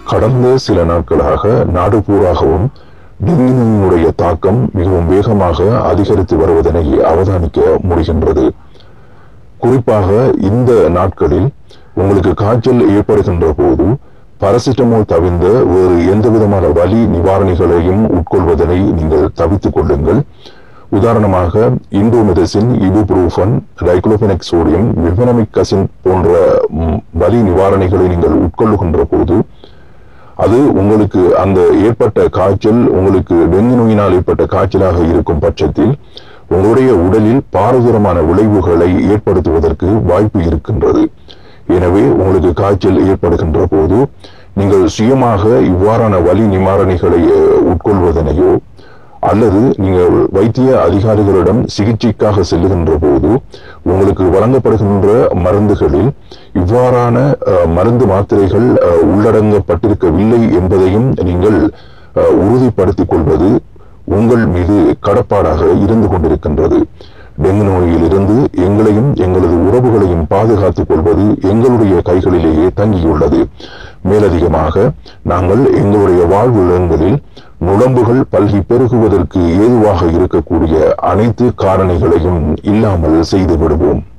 கடந்த சில நாட்களாக நாடு பூராகவும் டெங்கு நோயினுடைய தாக்கம் மிகவும் வேகமாக அதிகரித்து வருவதனை அவதானிக்க முடிகின்றது குறிப்பாக இந்த நாட்களில் உங்களுக்கு காய்ச்சல் ஏற்படுகின்ற போது பாராசிட்டமால் தவிர்ந்த வேறு எந்த விதமான வலி நிவாரணிகளையும் உட்கொள்வதனை நீங்கள் தவித்துக் கொள்ளுங்கள் உதாரணமாக இண்டோமெதசின் இபுப்ரூஃபன் டைக்ளோபெனக் சோடியம் வில்வனமிக் அசின் போன்ற ம், வலி நிவாரணிகளை நீங்கள் உட்கொள்ளுகின்ற போது அது உங்களுக்கு அந்த ஏற்பட்ட காய்ச்சல் உங்களுக்கு டெங்கு நோயினால் ஏற்பட்ட காய்ச்சலாக இருக்கும் பட்சத்தில் உங்களுடைய உடலில் பாரதூரமான விளைவுகளை ஏற்படுத்துவதற்கு வாய்ப்பு இருக்கின்றது எனவே உங்களுக்கு காய்ச்சல் ஏற்படுகின்ற போது நீங்கள் சுயமாக இவ்வாறான வலி நிவாரணிகளை அஹ், உட்கொள்வதனையோ அல்லது நீங்கள் வைத்திய அதிகாரிகளிடம் சிகிச்சைக்காக செல்லுகின்ற போது உங்களுக்கு வழங்கப்படுகின்ற மருந்துகளில் இவ்வாறான அஹ், மருந்து மாத்திரைகள் அஹ், உள்ளடங்கப்பட்டிருக்கவில்லை என்பதையும் நீங்கள் அஹ், உறுதிப்படுத்திக் கொள்வது உங்கள் மீது கடப்பாடாக இருந்து கொண்டிருக்கின்றது டெங்கு நோயில் இருந்து எங்களையும் எங்களது உறவுகளையும் பாதுகாத்துக் கொள்வது எங்களுடைய கைகளிலேயே தங்கியுள்ளது மேலதிகமாக நாங்கள் எங்களுடைய வாழ்வு இடங்களில் நுழம்புகள் பல்கி பெருகுவதற்கு ஏதுவாக இருக்கக்கூடிய அனைத்து காரணிகளையும் இல்லாமல் செய்து விடுவோம்